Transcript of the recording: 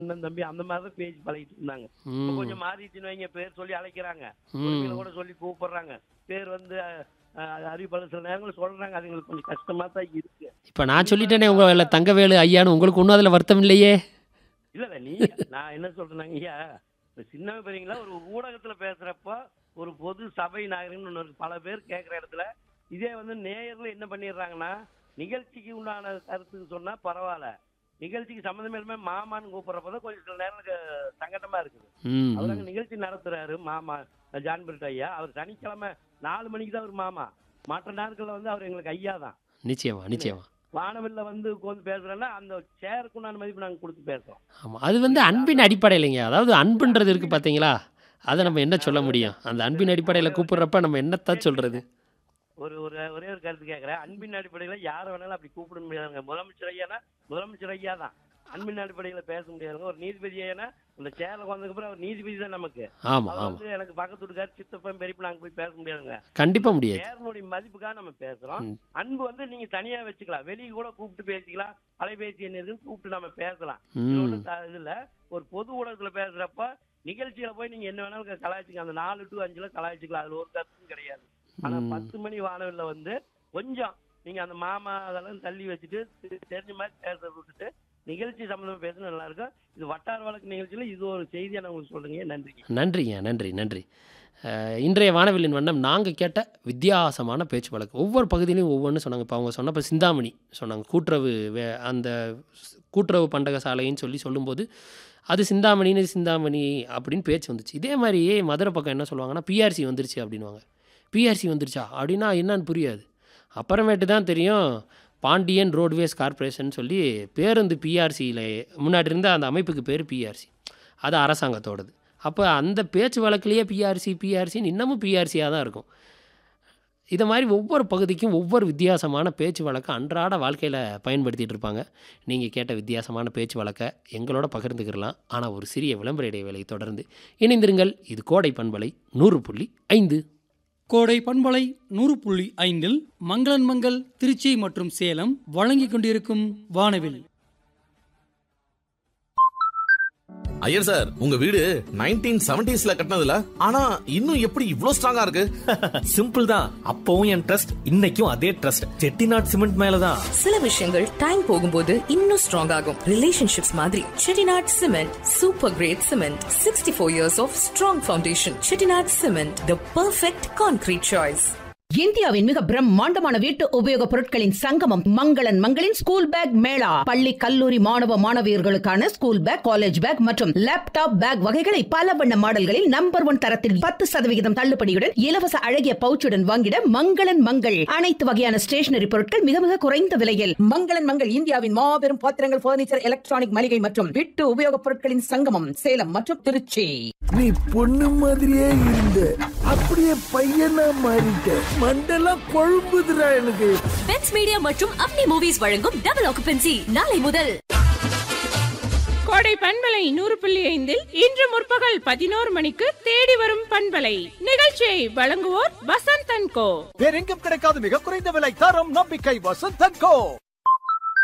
அண்ணன் தம்பி அந்த மாதிரி தான் பேசி பழகிட்டு இருந்தாங்க இப்ப ம் கொஞ்சம் மாறிட்டுன்னு வைங்க பேர் சொல்லி அழைக்கிறாங்க ம். உறவில கூட சொல்லி கூப்பிடுறாங்க பேர் வந்து அஹ், அறிவிப்பாளர் சில நேரங்கள் சொல்றாங்க அது எங்களுக்கு கொஞ்சம் கஷ்டமா தான் இருக்கு இப்போ நான் சொல்லிட்டேனே உங்களை தங்கவேலு ஐயான்னு உங்களுக்கு ஒன்றும் அதில் வருத்தம் இல்லையே இல்ல இல்ல நீ நான் என்ன சொல்றேன்னாங்க ஐயா இப்ப சின்ன பெரியங்களா ஒரு ஊடகத்துல பேசுறப்ப ஒரு பொது சபை நாகரிகம்னு ஒண்ணு இருக்கு பல பேர் கேட்குற இடத்துல இதே வந்து நேயர்ல என்ன பண்ணிடுறாங்கன்னா நிகழ்ச்சிக்கு உண்டான கருத்துன்னு சொன்னா பரவாயில்ல நிகழ்ச்சிக்கு சம்மந்தமே இல்லாம மாமான்னு கூப்பிடுறப்பதான் கொஞ்சம் சில நேரம் எனக்கு சங்கடமா இருக்குது ம் அவர் ம். அங்க நிகழ்ச்சி நடத்துறாரு மாமா ஜான் பிரிட் ஐயா அவர் சனிக்கிழமை நாலு மணிக்கு தான் அவர் மாமா மற்ற நாட்கள்ல வந்து அவர் எங்களுக்கு ஐயா தான் நிச்சயமா நிச்சயமா வானவில்ல வந்து உட்காந்து பேசுறேன்னா அந்த சேருக்குண்டான மதிப்பு நாங்க கொடுத்து பேசுறோம் ஆமாம் அது வந்து அன்பின் அடிப்படையிலைங்க அதாவது அன்புன்றது இருக்குது பார்த்தீங்களா அதை நம்ம என்ன சொல்ல முடியும் அந்த அன்பின் அடிப்படையில் கூப்பிடுறப்ப நம்ம என்னத்தான் சொல்கிறது ஒரு ஒரு ஒரே ஒரு கருத்து கேட்கறேன் அன்பின் அடிப்படையில யாரை வேணாலும் அப்படி கூப்பிட முடியாதுங்க முதலமைச்சர் ஐயானா முதலமைச்சர் ஐயா தான் அன்பின் அடிப்படையில பேச முடியாதுங்க ஒரு நீதிபதி ஐயானா அந்த சேர்ல வந்ததுக்கு அப்புறம் அவர் நீதிபதி தான் நமக்கு ஆமாம் அவர் ஆமாம் வந்து எனக்கு பக்கத்து வீட்டுக்கார் சித்தப்பன் பெரியப்ப நாங்க போய் பேச முடியாதுங்க கண்டிப்பாக முடியாது பேரனுடைய மதிப்புக்காக நம்ம பேசுறோம் ம். அன்பு வந்து நீங்க தனியா வச்சுக்கலாம் வெளியே கூட கூப்பிட்டு பேசிக்கலாம் அலைபேசி என்ன இருக்குன்னு கூப்பிட்டு நம்ம பேசலாம் ம் இன்னொன்னு த- இதுல ஒரு பொது ஊடகத்துல பேசுறப்ப நிகழ்ச்சியில போய் நீங்க என்ன வேணாலும் க- கலாய்ச்சிக்கலாம் அந்த நாலு டு அஞ்சுல கலாய்ச்சிக்கலாம் அதுல ஒரு கருத்தும் கிடையாது ஆனா ம். பத்து மணி வானவில்ல வந்து கொஞ்சம் நீங்க அந்த மாமா அதெல்லாம் தள்ளி வச்சுட்டு தெ- தெரிஞ்ச மாதிரி பேசுறத விட்டுட்டு நிகழ்ச்சி சம்பந்தமா பேசுறது நல்லா இருக்கும் இது வட்டார வழக்கு நிகழ்ச்சியில இது ஒரு செய்தியா நான் உங்களுக்கு சொல்றேங்க நன்றிங்க நன்றிங்க நன்றி நன்றி அஹ், இன்றைய வானவில்லின் வண்ணம் நாங்கள் கேட்ட வித்தியாசமான பேச்சு வழக்கு ஒவ்வொரு பகுதியிலையும் ஒவ்வொன்று சொன்னாங்க இப்போ அவங்க சொன்னப்போ சிந்தாமணி சொன்னாங்க கூட்டுறவு வே அந்த ஸ்- கூட்டுறவு பண்டக சாலைன்னு சொல்லி சொல்லும்போது அது சிந்தாமணின்னு சிந்தாமணி அப்படின்னு பேச்சு வந்துச்சு இதே மாதிரியே மதுரை பக்கம் என்ன சொல்லுவாங்கன்னா பிஆர்சி வந்துருச்சு அப்படின்வாங்க பிஆர்சி வந்துருச்சா அப்படின்னா என்னன்னு புரியாது அப்புறமேட்டு தான் தெரியும் பாண்டியன் ரோட்வேஸ் கார்ப்பரேஷன் சொல்லி பேருந்து பிஆர்சியில் முன்னாடி இருந்த அந்த அமைப்புக்கு பேர் பிஆர்சி அது அரசாங்கத்தோடது அப்போ அந்த பேச்சு வழக்கிலேயே பிஆர்சி பிஆர்சின்னு இன்னமும் பிஆர்சியாக தான் இருக்கும் இதை மாதிரி ஒவ்வொரு பகுதிக்கும் ஒவ்வொரு வித்தியாசமான பேச்சு வழக்கை அன்றாட வாழ்க்கையில் பயன்படுத்திகிட்டு இருப்பாங்க நீங்கள் கேட்ட வித்தியாசமான பேச்சு வழக்கை எங்களோட பகிர்ந்துக்கிடலாம் ஆனால் ஒரு சிறிய விளம்பர இடைவேளை தொடர்ந்து இணைந்திருங்கள் இது கோடை பண்பலை நூறு புள்ளி ஐந்து கோடை பண்பலை நூறு புள்ளி ஐந்தில் மங்களன் மங்கள் திருச்சி மற்றும் சேலம் வழங்கிக் கொண்டிருக்கும் வானவில் ஐயர் சார் உங்க வீடு நைன்டீன் செவன்டிஸ்ல கட்டினதுல ஆனா இன்னும் எப்படி இவ்ளோ ஸ்ட்ராங்கா இருக்கு சிம்பிள் தான் அப்பவும் என் ட்ரஸ்ட் இன்னைக்கும் அதே ட்ரஸ்ட் செட்டிநாட் சிமெண்ட் மேலதான் சில விஷயங்கள் டைம் போகும்போது இன்னும் ஸ்ட்ராங் ஆகும் ரிலேஷன்ஷிப்ஸ் மாதிரி Chettinad cement super great cement sixty four years of strong foundation Chettinad cement the perfect concrete choice இந்தியாவின் மிக பிரம்மாண்டமான வீட்டு உபயோகப் பொருட்களின் சங்கமம் மங்களன் மங்களின் ஸ்கூல் பேக் மேளா பள்ளி கல்லூரி மாணவ மாணவியர்களுக்கான ஸ்கூல் பேக் காலேஜ் பேக் மற்றும் லேப்டாப் பேக் வகைகளை பல வண்ண மாடல்களில் நம்பர் ஒன் தரத்தில் பத்து சதவிகிதம் தள்ளுபடியுடன் இலவச அழகிய பவுச்சுடன் வாங்கிட மங்களன் மங்கள் அனைத்து வகையான ஸ்டேஷனரி பொருட்கள் மிக மிக குறைந்த விலையில் மங்களன் மங்கள் இந்தியாவின் மாபெரும் பாத்திரங்கள் பர்னிச்சர் எலக்ட்ரானிக் மளிகை மற்றும் வீட்டு உபயோகப் பொருட்களின் சங்கமம் சேலம் மற்றும் திருச்சி நீ பொண்ணு மாதிரியே இருந்த அப்படியே பையனா மாறிட்ட மண்டெல்லாம் கொழும்புதுடா எனக்கு பெட்ஸ் மீடியா மற்றும் அப்னி மூவிஸ் வழங்கும் டபுள் ஆக்குபென்சி நாளை முதல் கோடை பண்பலை நூறு புள்ளி ஐந்தில் இன்று முற்பகல் பதினோரு மணிக்கு தேடி வரும் பண்பலை நிகழ்ச்சியை வழங்குவோர் வசந்த் அண்ட் கோ வேறெங்கும் கிடைக்காத மிக குறைந்த விலை தரம் நம்பிக்கை வசந்தன் கோ